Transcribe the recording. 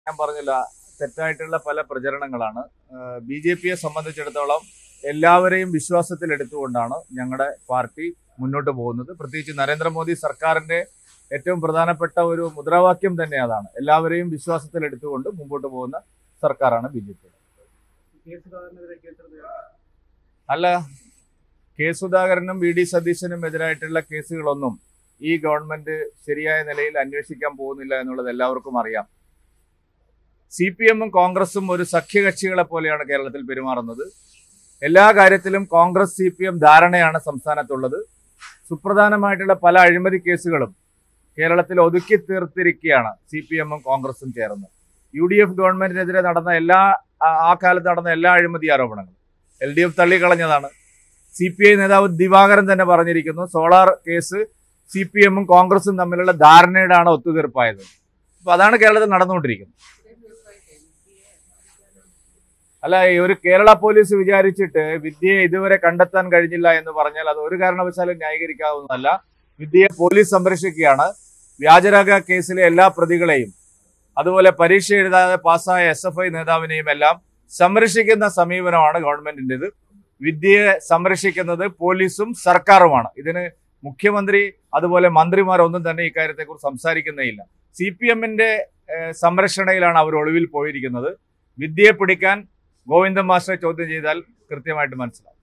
ഞാൻ പറഞ്ഞില്ല തെറ്റായിട്ടുള്ള പല പ്രചരണങ്ങളാണ് ബി ജെ പിയെ സംബന്ധിച്ചിടത്തോളം എല്ലാവരെയും വിശ്വാസത്തിൽ എടുത്തുകൊണ്ടാണ് ഞങ്ങളുടെ പാർട്ടി മുന്നോട്ട് പോകുന്നത് പ്രത്യേകിച്ച് നരേന്ദ്രമോദി സർക്കാരിന്റെ ഏറ്റവും പ്രധാനപ്പെട്ട ഒരു മുദ്രാവാക്യം തന്നെ അതാണ് എല്ലാവരെയും വിശ്വാസത്തിൽ എടുത്തുകൊണ്ട് മുമ്പോട്ട് പോകുന്ന സർക്കാരാണ് ബി ജെ പി അല്ല കെ സുധാകരനും വി ഡി സതീശനും എതിരായിട്ടുള്ള കേസുകളൊന്നും ഈ ഗവൺമെന്റ് ശരിയായ നിലയിൽ അന്വേഷിക്കാൻ പോകുന്നില്ല എന്നുള്ളത് എല്ലാവർക്കും അറിയാം സി പി എമ്മും കോൺഗ്രസും ഒരു സഖ്യകക്ഷികളെ പോലെയാണ് കേരളത്തിൽ പെരുമാറുന്നത് എല്ലാ കാര്യത്തിലും കോൺഗ്രസ് സി പി എം ധാരണയാണ് സംസ്ഥാനത്തുള്ളത് സുപ്രധാനമായിട്ടുള്ള പല അഴിമതി കേസുകളും കേരളത്തിൽ ഒതുക്കി തീർത്തിരിക്കുകയാണ് സി പി എമ്മും കോൺഗ്രസും ചേർന്ന് യു ഡി എഫ് ഗവൺമെന്റിനെതിരെ നടന്ന എല്ലാ ആ- ആ കാലത്ത് നടന്ന എല്ലാ അഴിമതി ആരോപണങ്ങളും എൽ ഡി എഫ് തള്ളിക്കളഞ്ഞതാണ് സി പി ഐ നേതാവ് ദിവാകരൻ തന്നെ പറഞ്ഞിരിക്കുന്നു സോളാർ കേസ് സി പി എമ്മും കോൺഗ്രസും തമ്മിലുള്ള ധാരണയുടെയാണ് ഒത്തുതീർപ്പായത് അപ്പൊ അതാണ് കേരളത്തിൽ നടന്നുകൊണ്ടിരിക്കുന്നത് അല്ല ഈ ഒരു കേരള പോലീസ് വിചാരിച്ചിട്ട് വിദ്യയെ ഇതുവരെ കണ്ടെത്താൻ കഴിഞ്ഞില്ല എന്ന് പറഞ്ഞാൽ അത് ഒരു കാരണവശാലും ന്യായീകരിക്കാവുന്നതല്ല വിദ്യയെ പോലീസ് സംരക്ഷിക്കുകയാണ് വ്യാജരേഖ കേസിലെ എല്ലാ പ്രതികളെയും അതുപോലെ പരീക്ഷ എഴുതാതെ പാസ്സായ എസ് എഫ് ഐ നേതാവിനെയും എല്ലാം സംരക്ഷിക്കുന്ന സമീപനമാണ് ഗവൺമെന്റിൻ്റെത് വിദ്യയെ സംരക്ഷിക്കുന്നത് പോലീസും സർക്കാരുമാണ് ഇതിന് മുഖ്യമന്ത്രി അതുപോലെ മന്ത്രിമാരൊന്നും തന്നെ ഇക്കാര്യത്തെക്കുറിച്ച് സംസാരിക്കുന്നേയില്ല സി പി എമ്മിന്റെ സംരക്ഷണയിലാണ് അവർ ഒളിവിൽ പോയിരിക്കുന്നത് വിദ്യയെ പിടിക്കാൻ ഗോവിന്ദൻ മാസ്റ്ററെ ചോദ്യം ചെയ്താൽ കൃത്യമായിട്ട് മനസ്സിലാവും